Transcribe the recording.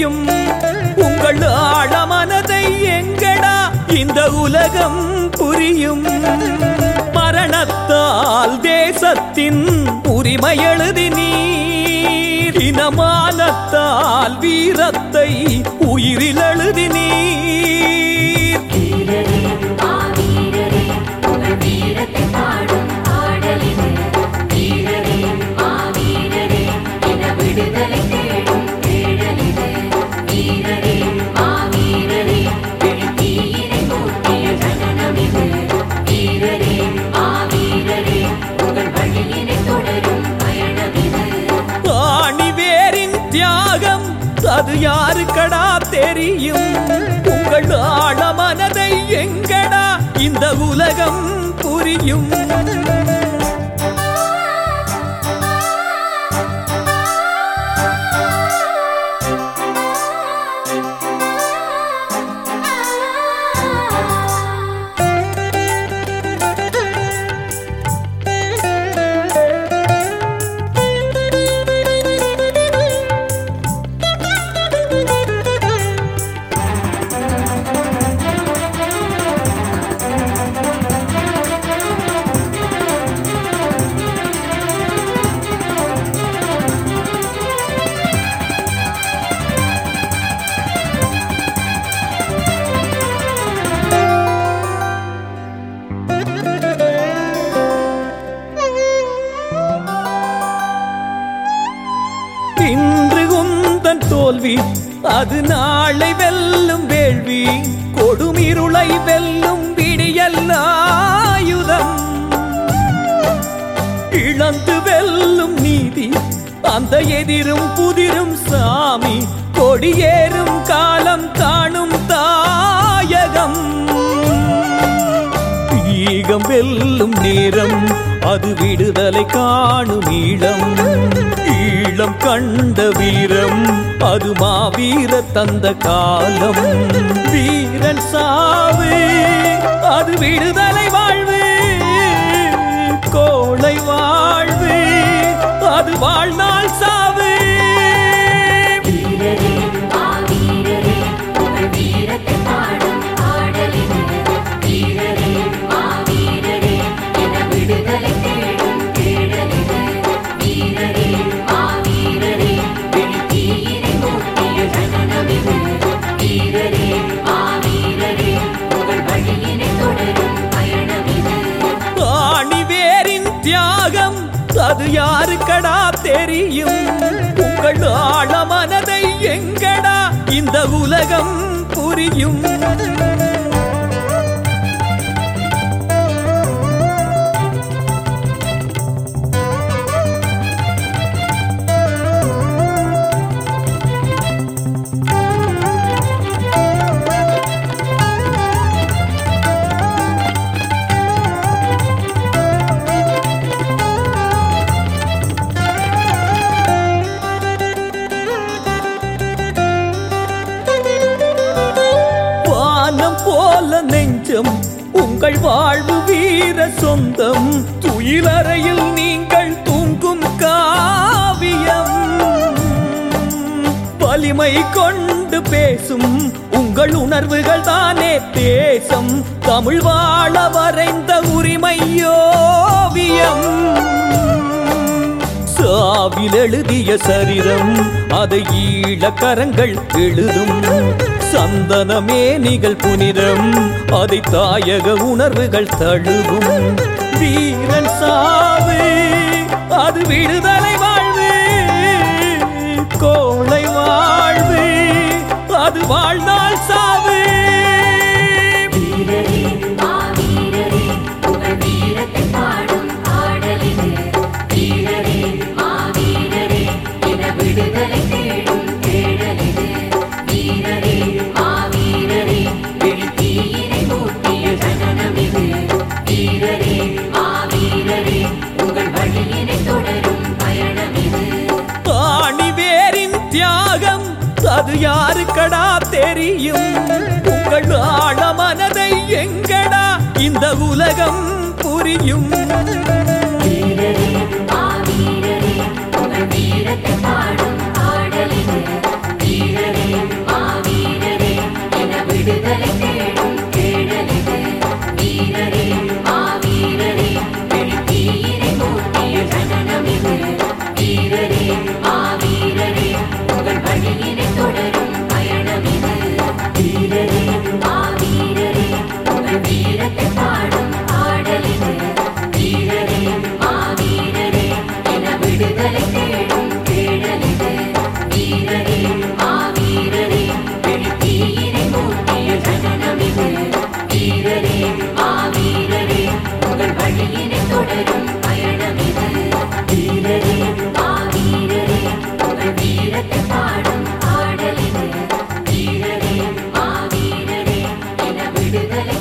தெரியும் உங்கள் ஆழமனதை எங்கடா இந்த உலகம் புரியும் மரணத்தால் தேசத்தின் உரிமை எழுதி நீர் இனமானத்தால் வீரத்தை உயிரில் எழுதி நீர் வீரரே மாவீரரே உங்கள் வீரத்தை பாடும் பாடலிது வீரரே மாவீரரே என விடுதலை தேடும் தேடலிது வீரரே மாவீரரே எழுத்தீரை மூட்டிய ஜனனமிது வீரரே மாவீரரே உங்கள் வழியினை தொடரும் பயணமிது ஆணிவேரின் தியாகம் அது யாருக்கடா தெரியும் உங்கள் ஆழமனதை எங்கடா இந்த உலகம் புரியும் இன்று உந்தன் தோல்வி அது நாளை வெல்லும் வேள்வி கொடுமிருளை வெல்லும் விடியல் ஆயுதம் இழந்து வெல்லும் நீதி அந்த எதிரும் புதிரும் சாமி கொடியேறும் காலம் காணும் தாயகம் ஈகம் வெல்லும் நேரம் அது விடுதலை காணும் ஈழம் ஈழம் கண்ட வீரம் அது மாவீர தந்த காலம் வீரன் சாவு அது விடுதலை வாழ்வு கோளை வாழ்வு அது வாழ்நாள் சாவு வீரரே மாவீரரே உங்கள் வீரத்தை பாடும் பாடலிது வீரரே மாவீரரே என விடுதலை தேடும் தேடலிது வீரரே மாவீரரே எழுத்தீரை மூட்டிய ஜனனமிது வீரரே மாவீரரே உங்கள் வழியினை தொடரும் பயணமிது ஆணிவேரின் தியாகம் அது யாருக்கடா தெரியும் உங்கள் ஆழமனதை எங்கடா இந்த உலகம் புரியும் வானம் போல நெஞ்சம் உங்கள் வாழ்வு வீர சொந்தம் துயிலறையில் நீங்கள் தூங்கும் காவியம் வலிமை கொண்டு பேசும் உங்கள் உணர்வுகள் தானே தேசம் தமிழ் வாழ வரைந்த உரிமையோவியம் சாவில் எழுதிய சரிதம் அதை ஈழக்கரங்கள் எழுதும் சந்தனமே நிகழ் புனிதம் அதை தாயக உணர்வுகள் தழுவும் வீரன் சாவு அது விடுதலை வாழ்வு கோளை வாழ்வு அது வாழ்நாள் சாவு வீரரே மாவீரரே உங்கள் வீரத்தை பாடும் பாடலிது வீரரே மாவீரரே என விடுதலை தேடும் தேடலிது வீரரே மாவீரரே எழுத்தீரை மூட்டிய ஜனனமிது வீரரே மாவீரரே உங்கள் வழியினை தொடரும் பயணமிது ஆணிவேரின் தியாகம் அது யாருக்கடா தெரியும் உங்கள் ஆழமனதை எங்கடா இந்த உலகம் புரியும் வீரரே மாவீரரே உங்கள் வீரத்தை பாடும் பாடலிது வீரரே விடுதலை தேடும் தேடலிது வீரரே மாவீரரே விழித்தீரை மூட்டிய ஜனனம் இது வீரரே மாவீரரே உங்கள் வழியினை தொடரும் பயணம் இது வீரரே மாவீரரே உங்கள் வீரத்தை பாடும் பாடல் இது வீரரே மாவீரரே என விடுதலை தேடும் தேடல் இது வீரரே மாவீரரே விழித்தீரை மூட்டிய ஜனனம் இது வீரரே மாவீரரே உங்கள் வழியினை தொடரும் பயணம் இது வீரரே மாவீரரே உங்கள் வீரத்தை பாடும் பாடல் இது வீரரே மாவீரரே என விடுதலை